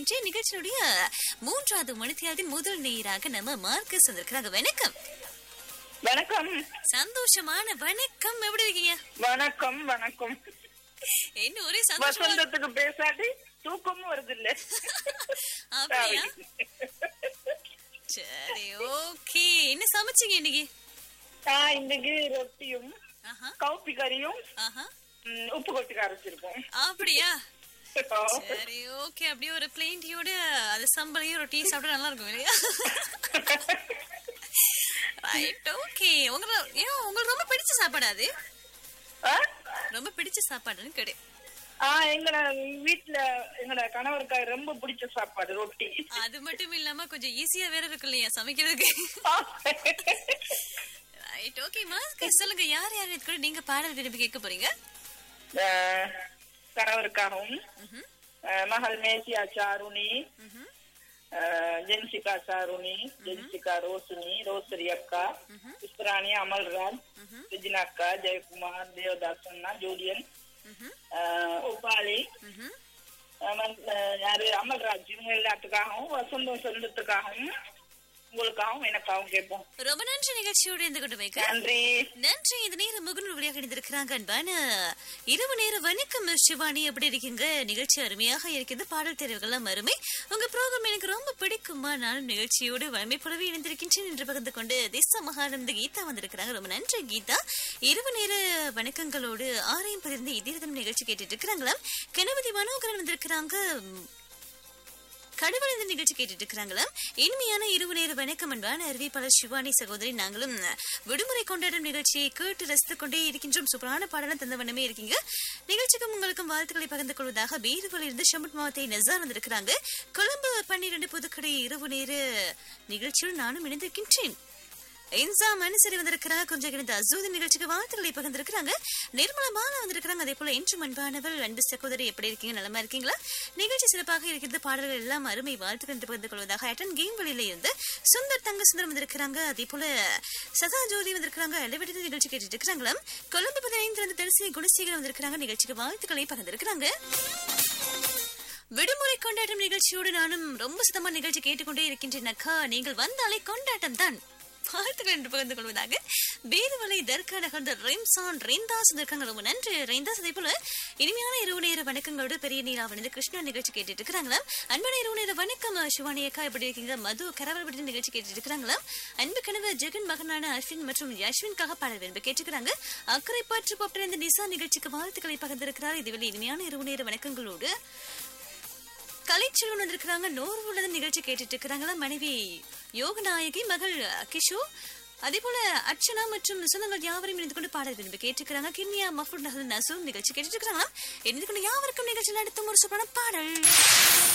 இணைந்திருக்கின்றேன் நிகழ்ச்சியினுடைய மூன்றாவது மணித்தியாளத்தின் முதல் நேராக நம்ம மார்க்கஸ் வந்திருக்கிறாங்க வணக்கம் வணக்கம் சந்தோஷமான வணக்கம் எப்படி இருக்கீங்க வணக்கம் வணக்கம் என்ன ஒரே சந்தோஷமா வசந்தத்துக்கு பேசாட்டி தூக்கமும் வருது இல்ல அப்படியா சரி ஓகே என்ன சமைச்சீங்க இன்னைக்கு நான் இன்னைக்கு ரொட்டியும் ஆஹா கவுப்பி கறியும் ஆஹா ம், உப்பு கொட்டி கரைச்சிருக்கோம் அப்படியா சரி ஓகே அப்படியே ஒரு பிளேன் டீயோட அது சம்பளையும் ஒரு டீ சாப்பிட்டா நல்லா இருக்கும் இல்லையா ரைட் ஓகே உங்களை ஏன் உங்களுக்கு ரொம்ப பிடிச்ச சாப்பாடு அது ஆ? ரொம்ப பிடிச்ச சாப்பாடுன்னு கிடை ஆ எங்கட வீட்டுல எங்கட கணவருக்கு ரொம்ப பிடிச்ச சாப்பாடு ரொட்டி அது மட்டும் இல்லாம கொஞ்சம் ஈஸியா வேற இருக்கு இல்லையா சமைக்கிறதுக்கு ரைட் ஓகே மாஸ்க் சொல்லுங்க யார் யார் இது கூட நீங்க பாடல் விரும்பி கேட்க போறீங்க ஆ, கணவருக்காகவும் ம்ஹும், ஆ, மகள் மேசியா சாருணி ம்ஹும், ஆ, ஜென்சிகா சாருணி ஜென்சிகா ரோசினி ரோசரி அக்கா இஸ்ராணி அமல்ராஜ் ம்ஹும், விஜினா அக்கா ஜெயக்குமார் தேவதாஸ் அண்ணா ஜூலியன் ம்ஹும், ஆஹ் உபாலி ம்ஹும். ஆஹ் மத்- ஆஹ் யாரு அமல்ராஜ் இவங்க எல்லாத்துக்காகவும் வசந்தம் சொந்தத்துக்காகவும் உங்களுக்காகவும் எனக்காகவும் கேட்போம் ரொம்ப நன்றி நிகழ்ச்சியோட இருந்து கொண்டு வைக்க நன்றி நன்றி இந்த நேரம் முகநூல் வழியாக இணைந்திருக்கிறாங்க அன்பான இரவு நேர வணக்கம் சிவானி எப்படி இருக்கீங்க நிகழ்ச்சி அருமையாக இருக்குது பாடல் தேர்வுகள்லாம் அருமை உங்க ப்ரோக்ராம் எனக்கு ரொம்ப பிடிக்குமா நானும் நிகழ்ச்சியோடு வலிமை போலவே இணைந்திருக்கின்றேன் என்று பகிர்ந்து கொண்டு திச மகானந்த கீதா வந்திருக்கிறாங்க ரொம்ப நன்றி கீதா இரவு நேர வணக்கங்களோடு ஆரையும் பதிர்ந்து இதீரதம் நிகழ்ச்சி கேட்டுட்டு இருக்கிறாங்களாம் கணபதி மனோகரன் வந்திருக்கிறாங்க கடவுள் இந்த நிகழ்ச்சி கேட்டுட்டு இருக்கிறாங்களா இனிமையான இரவு நேர வணக்கம் அன்பான அறிவிப்பாளர் சிவானி சகோதரி நாங்களும் விடுமுறை கொண்டாடும் நிகழ்ச்சியை கேட்டு ரசித்துக் கொண்டே இருக்கின்றோம் சூப்பரான பாடலாம் தந்த வண்ணமே இருக்கீங்க நிகழ்ச்சிக்கும் உங்களுக்கும் வாழ்த்துக்களை பகிர்ந்து கொள்வதாக பீருவில் இருந்து ஷம்பட் மாவத்தை நெசார் வந்திருக்கிறாங்க கொழும்பு பன்னிரண்டு புதுக்கடை இரவு நேர நிகழ்ச்சியில் நானும் இணைந்திருக்கின்றேன் இன்சா மனுசரி வந்திருக்கிறாங்க கொஞ்சம் கிடந்த அசூதி நிகழ்ச்சிக்கு வாழ்த்துக்களை பகிர்ந்திருக்கிறாங்க நிர்மலா பாலா வந்திருக்கிறாங்க அதே போல இன்று அன்பானவள் அன்பு சகோதரி எப்படி இருக்கீங்க நலமா இருக்கீங்களா நிகழ்ச்சி சிறப்பாக இருக்கிறது பாடல்கள் எல்லாம் அருமை வாழ்த்துக்கள் என்று பகிர்ந்து கொள்வதாக அட்டன் கேம் வழியில இருந்து சுந்தர் தங்க சுந்தரம் வந்திருக்கிறாங்க அதே போல சதா ஜோதி வந்திருக்கிறாங்க அளவெடுத்து நிகழ்ச்சி கேட்டுட்டு இருக்கிறாங்களாம் கொழும்பு பதினைந்து இருந்து தெரிசி குணசேகர் வந்திருக்கிறாங்க நிகழ்ச்சிக்கு வாழ்த்துக்களை பகிர்ந்திருக்கிறாங்க விடுமுறை கொண்டாட்டம் நிகழ்ச்சியோடு நானும் ரொம்ப சுத்தமா நிகழ்ச்சி கேட்டுக்கொண்டே இருக்கின்றேன் அக்கா நீங்கள் வந்தாலே கொண்டாட்டம் தான் வாழ்த்துக்கள் என்று பகிர்ந்து கொள்வதாக பேருவலை தர்கா நகர்ந்த ரெம்சான் ரெய்ந்தாஸ் இருக்காங்க ரொம்ப நன்றி ரெய்ந்தாஸ் அதே போல இனிமையான இரவு நேர வணக்கங்களோடு பெரிய நீராவணி கிருஷ்ணா நிகழ்ச்சி கேட்டுட்டு இருக்கிறாங்களா அன்பான இரவு நேர வணக்கம் சிவானி அக்கா எப்படி இருக்கீங்க மது கரவல்படி நிகழ்ச்சி கேட்டுட்டு இருக்கிறாங்களா அன்பு கனவு ஜெகன் மகனான அஸ்வின் மற்றும் யஸ்வின்காக பாடல் விரும்ப கேட்டுக்கிறாங்க அக்கறை பாற்று போட்ட இந்த நிசா நிகழ்ச்சிக்கு வாழ்த்துக்களை பகிர்ந்திருக்கிறார் இதுவரை இனிமையான இரவு நேர வணக்கங்களோடு கலைச்செல்வன் வந்திருக்கிறாங்க நோர்வுள்ளது நிகழ்ச்சி கேட்டுட்டு இருக்கிறாங்களா மனைவி யோகநாயகி மகள் கிஷு அதே போல அர்ச்சனா மற்றும் சொந்தங்கள் யாவரையும் இணைந்து கொண்டு பாடல் விரும்பி கேட்டுக்கிறாங்க கிண்ணியா மஃபுட் நசூம் நிகழ்ச்சி கேட்டுட்டு இருக்கிறாங்களா இணைந்து கொண்டு யாவருக்கும் நிகழ்ச்சி நடத்தும் ஒரு சூப்பரான பாடல்